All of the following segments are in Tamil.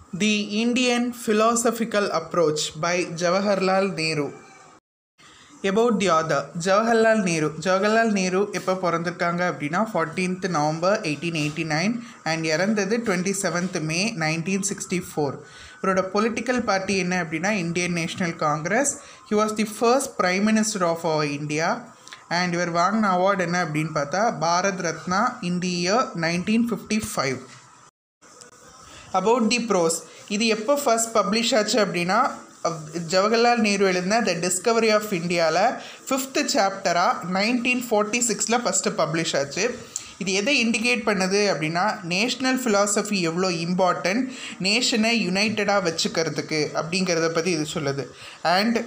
The Indian Philosophical Approach by Jawaharlal Nehru. About the author Jawaharlal Nehru Jawaharlal Nehru எப்போ பிறந்திருக்காங்க அப்படின்னா fourteenth November eighteen eighty nine and இறந்தது twenty seventh May nineteen sixty four இவரோட பொலிட்டிக்கல் பார்ட்டி என்ன அப்படின்னா Indian National Congress he was the first prime minister of our India and இவர் வாங்கின அவார்டு என்ன அப்படின்னு பார்த்தா Bharat Ratna in the year nineteen fifty five about the prose இது எப்போ ஃபர்ஸ்ட் பப்ளிஷ் ஆச்சு அப்படின்னா அப்- ஜவஹர்லால் நேரு எழுதின த டிஸ்கவரி ஆஃப் இந்தியாவில் ஃபிஃப்த்து சாப்டராக நைன்டீன் ஃபார்ட்டி சிக்ஸில் ஃபஸ்ட்டு பப்ளிஷ் ஆச்சு இது எதை இண்டிகேட் பண்ணுது அப்படின்னா நேஷ்னல் philosophy எவ்வளோ இம்பார்ட்டன்ட் நேஷனை யுனைட்டடாக வச்சுக்கிறதுக்கு அப்படிங்கிறத பற்றி இது சொல்லுது அண்ட்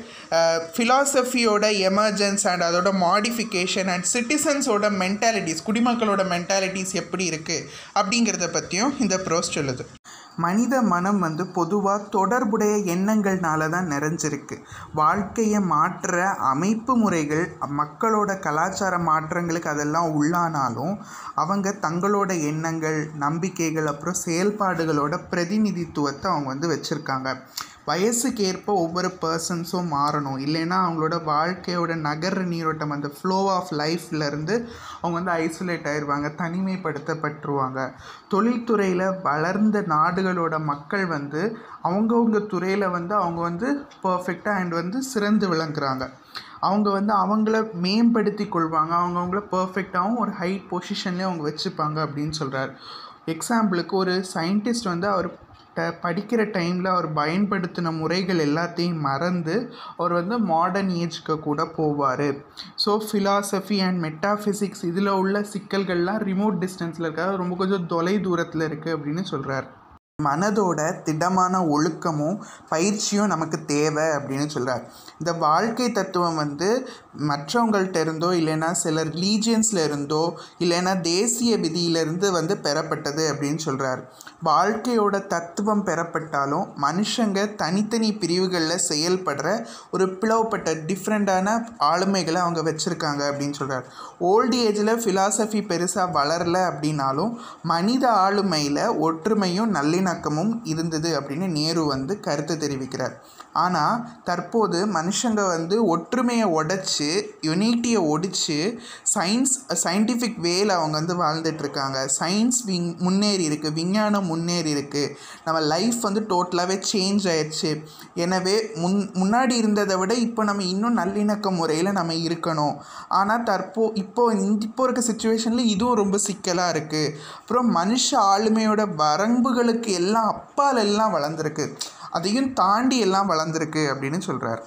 ஃபிலாசபியோட எமர்ஜென்ஸ் அண்ட் அதோட மாடிஃபிகேஷன் அண்ட் சிட்டிசன்ஸோட மென்டாலிட்டிஸ் குடிமக்களோட மென்டாலிட்டிஸ் எப்படி இருக்குது அப்படிங்கிறத பற்றியும் இந்த ப்ரோஸ் சொல்லுது மனித மனம் வந்து பொதுவாக தொடர்புடைய எண்ணங்கள்னால தான் நிறைஞ்சிருக்கு வாழ்க்கையை மாற்ற அமைப்பு முறைகள் மக்களோட கலாச்சார மாற்றங்களுக்கு அதெல்லாம் உள்ளானாலும் அவங்க தங்களோட எண்ணங்கள் நம்பிக்கைகள் அப்புறம் செயல்பாடுகளோட பிரதிநிதித்துவத்தை அவங்க வந்து வச்சுருக்காங்க வயசுக்கு ஏற்ப ஒவ்வொரு பர்சன்ஸும் மாறணும் இல்லைன்னா அவங்களோட வாழ்க்கையோட நகர்ற நீரோட்டம் அந்த ஃப்ளோ ஆஃப் லைஃப்லேருந்து அவங்க வந்து ஐசோலேட் ஆயிடுவாங்க தனிமைப்படுத்தப்பட்டுருவாங்க தொழில்துறையில் வளர்ந்த நாடுகளோட மக்கள் வந்து அவங்கவுங்க துறையில் வந்து அவங்க வந்து பர்ஃபெக்டாக அண்ட் வந்து சிறந்து விளங்குறாங்க அவங்க வந்து அவங்கள மேம்படுத்தி கொள்வாங்க அவங்கவுங்கள பர்ஃபெக்டாகவும் ஒரு ஹை பொசிஷன்லேயே அவங்க வச்சுப்பாங்க அப்படின்னு சொல்கிறார் எக்ஸாம்பிளுக்கு ஒரு சயின்டிஸ்ட் வந்து அவர் ட- படிக்கிற டைமில் அவர் பயன்படுத்தின முறைகள் எல்லாத்தையும் மறந்து அவர் வந்து மாடர்ன் ஏஜ்க்கு கூட போவார் ஸோ ஃபிலாசபி அண்ட் மெட்டாஃபிசிக்ஸ் இதில் உள்ள சிக்கல்கள்லாம் ரிமோட் டிஸ்டன்ஸில் இருக்காது ரொம்ப கொஞ்சம் தொலை தூரத்தில் இருக்குது அப்படின்னு சொல்கிறார் மனதோட திடமான ஒழுக்கமும் பயிற்சியும் நமக்கு தேவை அப்படின்னு சொல்கிறார் இந்த வாழ்க்கை தத்துவம் வந்து மற்றவங்கள்ட்ட இருந்தோ இல்லைன்னா சில ரிலீஜியன்ஸில் இருந்தோ இல்லைன்னா தேசிய விதியிலிருந்து வந்து பெறப்பட்டது அப்படின்னு சொல்கிறார் வாழ்க்கையோட தத்துவம் பெறப்பட்டாலும் மனுஷங்க தனித்தனி பிரிவுகளில் செயல்படுற ஒரு பிளவுபட்ட டிஃப்ரெண்ட்டான ஆளுமைகளை அவங்க வச்சுருக்காங்க அப்படின்னு சொல்கிறார் ஓல்டு ஏஜில் ஃபிலாசபி பெருசாக வளரல அப்படின்னாலும் மனித ஆளுமையில் ஒற்றுமையும் நல்லிணக்கமும் இருந்தது அப்படின்னு நேரு வந்து கருத்து தெரிவிக்கிறார் ஆனால் தற்போது மனுஷங்க வந்து ஒற்றுமையை உடைச்சு யுனிட்டியை ஒடிச்சு சயின்ஸ் சயின்டிஃபிக் வேல அவங்க வந்து வாழ்ந்துட்டு இருக்காங்க சயின்ஸ் விங் முன்னேறி இருக்குது விஞ்ஞானம் முன்னேறி இருக்குது நம்ம லைஃப் வந்து டோட்டலாகவே சேஞ்ச் ஆயிடுச்சு எனவே முன் முன்னாடி இருந்ததை விட இப்போ நம்ம இன்னும் நல்லிணக்க முறையில் நம்ம இருக்கணும் ஆனால் தற்போ இப்போ இந்த இப்போ இருக்க சுச்சுவேஷனில் இதுவும் ரொம்ப சிக்கலாக இருக்குது அப்புறம் மனுஷ ஆளுமையோட வரம்புகளுக்கு எல்லாம் அப்பால் எல்லாம் வளர்ந்துருக்கு அதையும் தாண்டி எல்லாம் வளர்ந்துருக்கு அப்படின்னு சொல்கிறார்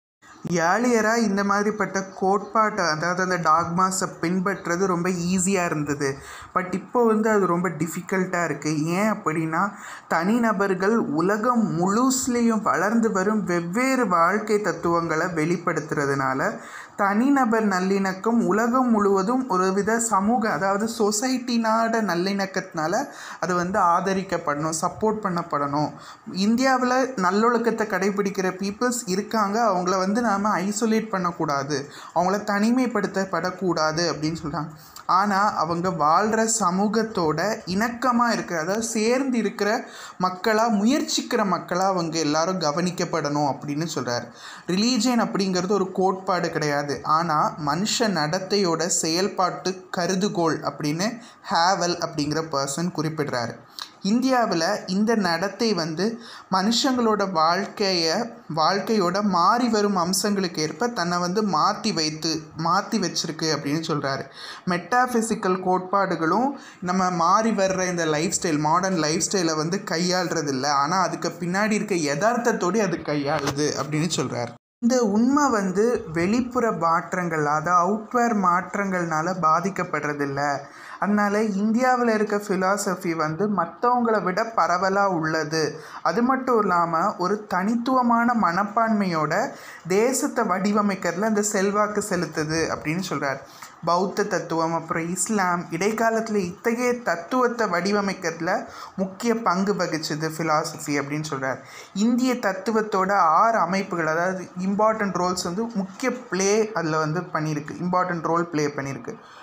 ஏர்லியராக இந்த மாதிரிப்பட்ட கோட்பாட்டை அதாவது அந்த டாக்மாஸை பின்பற்றுறது ரொம்ப ஈஸியாக இருந்தது பட் இப்போ வந்து அது ரொம்ப டிஃபிகல்ட்டாக இருக்குது ஏன் அப்படின்னா தனிநபர்கள் உலகம் முழுசுலேயும் வளர்ந்து வரும் வெவ்வேறு வாழ்க்கை தத்துவங்களை வெளிப்படுத்துறதுனால தனிநபர் நல்லிணக்கம் உலகம் முழுவதும் ஒரு வித சமூக அதாவது சொசைட்டினாட நல்லிணக்கத்தினால அது வந்து ஆதரிக்கப்படணும் சப்போர்ட் பண்ணப்படணும் இந்தியாவில் நல்லொழுக்கத்தை கடைபிடிக்கிற பீப்புள்ஸ் இருக்காங்க அவங்கள வந்து நாம் ஐசோலேட் பண்ணக்கூடாது அவங்கள தனிமைப்படுத்தப்படக்கூடாது அப்படின்னு சொல்கிறாங்க ஆனால் அவங்க வாழ்கிற சமூகத்தோட இணக்கமாக இருக்கிற அதாவது சேர்ந்து இருக்கிற மக்களாக முயற்சிக்கிற மக்களாக அவங்க எல்லாரும் கவனிக்கப்படணும் அப்படின்னு சொல்கிறார் ரிலீஜியன் அப்படிங்கிறது ஒரு கோட்பாடு கிடையாது ஆனால் மனுஷ நடத்தையோட செயல்பாட்டு கருதுகோள் அப்படின்னு ஹேவல் அப்படிங்கிற பர்சன் குறிப்பிடுறாரு இந்தியாவில் இந்த நடத்தை வந்து மனுஷங்களோட வாழ்க்கையை வாழ்க்கையோட மாறி வரும் அம்சங்களுக்கு ஏற்ப தன்னை வந்து மாற்றி வைத்து மாற்றி வச்சிருக்கு அப்படின்னு சொல்கிறாரு மெட்டாஃபிசிக்கல் கோட்பாடுகளும் நம்ம மாறி வர்ற இந்த லைஃப் ஸ்டைல் மாடர்ன் லைஃப் ஸ்டைலை வந்து கையாளுறது இல்லை ஆனால் அதுக்கு பின்னாடி இருக்க யதார்த்தத்தோடு அது கையாளுது அப்படின்னு சொல்கிறார் இந்த உண்மை வந்து வெளிப்புற மாற்றங்கள் அதாவது அவுட்வேர் மாற்றங்கள்னால பாதிக்கப்படுறதில்ல அதனால இந்தியாவில் இருக்க ஃபிலாசபி வந்து மற்றவங்கள விட பரவலாக உள்ளது அது மட்டும் இல்லாமல் ஒரு தனித்துவமான மனப்பான்மையோட தேசத்தை வடிவமைக்கிறதுல இந்த செல்வாக்கு செலுத்துது அப்படின்னு சொல்கிறார் பௌத்த தத்துவம் அப்புறம் இஸ்லாம் இடைக்காலத்தில் இத்தகைய தத்துவத்தை வடிவமைக்கிறதுல முக்கிய பங்கு வகிச்சது ஃபிலாசபி அப்படின்னு சொல்கிறார் இந்திய தத்துவத்தோட ஆறு அமைப்புகள் அதாவது இம்பார்ட்டன்ட் ரோல்ஸ் வந்து முக்கிய ப்ளே அதில் வந்து பண்ணியிருக்கு இம்பார்ட்டன்ட் ரோல் ப்ளே பண்ணியிருக்கு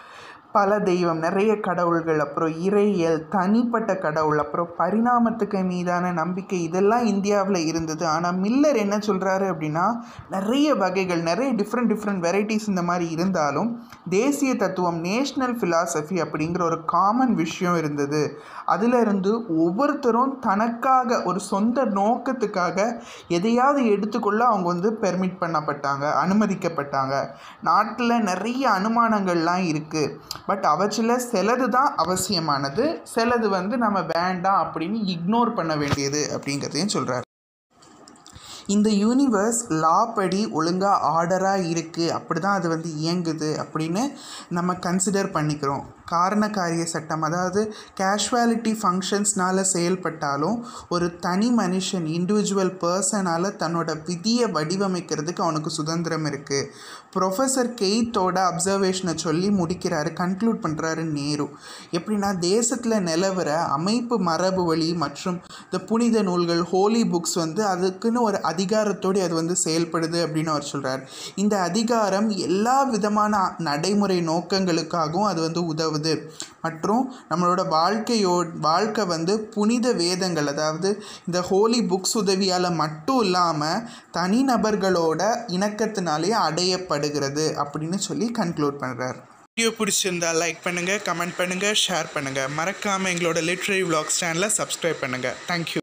பல தெய்வம் நிறைய கடவுள்கள் அப்புறம் இறையியல் தனிப்பட்ட கடவுள் அப்புறம் பரிணாமத்துக்கு மீதான நம்பிக்கை இதெல்லாம் இந்தியாவில் இருந்தது ஆனால் மில்லர் என்ன சொல்கிறாரு அப்படின்னா நிறைய வகைகள் நிறைய டிஃப்ரெண்ட் டிஃப்ரெண்ட் வெரைட்டிஸ் இந்த மாதிரி இருந்தாலும் தேசிய தத்துவம் நேஷ்னல் ஃபிலாசபி அப்படிங்கிற ஒரு காமன் விஷயம் இருந்தது அதில் இருந்து ஒவ்வொருத்தரும் தனக்காக ஒரு சொந்த நோக்கத்துக்காக எதையாவது எடுத்துக்கொள்ள அவங்க வந்து பெர்மிட் பண்ணப்பட்டாங்க அனுமதிக்கப்பட்டாங்க நாட்டில் நிறைய அனுமானங்கள்லாம் இருக்குது பட் அவற்றில் சிலது தான் அவசியமானது சிலது வந்து நம்ம வேண்டாம் அப்படின்னு இக்னோர் பண்ண வேண்டியது அப்படிங்கிறதையும் சொல்கிறார் இந்த யூனிவர்ஸ் லா படி ஒழுங்காக ஆர்டராக இருக்குது அப்படி தான் அது வந்து இயங்குது அப்படின்னு நம்ம கன்சிடர் பண்ணிக்கிறோம் காரண காரிய சட்டம் அதாவது கேஷுவாலிட்டி ஃபங்க்ஷன்ஸ்னால் செயல்பட்டாலும் ஒரு தனி மனுஷன் இண்டிவிஜுவல் பர்சனால் தன்னோட விதியை வடிவமைக்கிறதுக்கு அவனுக்கு சுதந்திரம் இருக்குது ப்ரொஃபஸர் கெய்த்தோட அப்சர்வேஷனை சொல்லி முடிக்கிறாரு கன்க்ளூட் பண்ணுறாரு நேரு எப்படின்னா தேசத்தில் நிலவர அமைப்பு மரபு வழி மற்றும் இந்த புனித நூல்கள் ஹோலி புக்ஸ் வந்து அதுக்குன்னு ஒரு அதிகாரத்தோடு அது வந்து செயல்படுது அப்படின்னு அவர் சொல்கிறார் இந்த அதிகாரம் எல்லா விதமான நடைமுறை நோக்கங்களுக்காகவும் அது வந்து உதவுது மற்றும் நம்மளோட வாழ்க்கையோ வாழ்க்கை வந்து புனித வேதங்கள் அதாவது இந்த ஹோலி புக்ஸ் உதவியால் மட்டும் இல்லாமல் தனிநபர்களோட இணக்கத்தினாலே அடையப்படுகிறது அப்படின்னு சொல்லி கன்க்ளூட் பண்ணுறார் வீடியோ பிடிச்சிருந்தா லைக் பண்ணுங்கள் கமெண்ட் பண்ணுங்கள் ஷேர் பண்ணுங்கள் மறக்காமல் எங்களோட லிட்ரரி vlogs சேனலை சப்ஸ்கிரைப் பண்ணுங்கள் தேங்க்யூ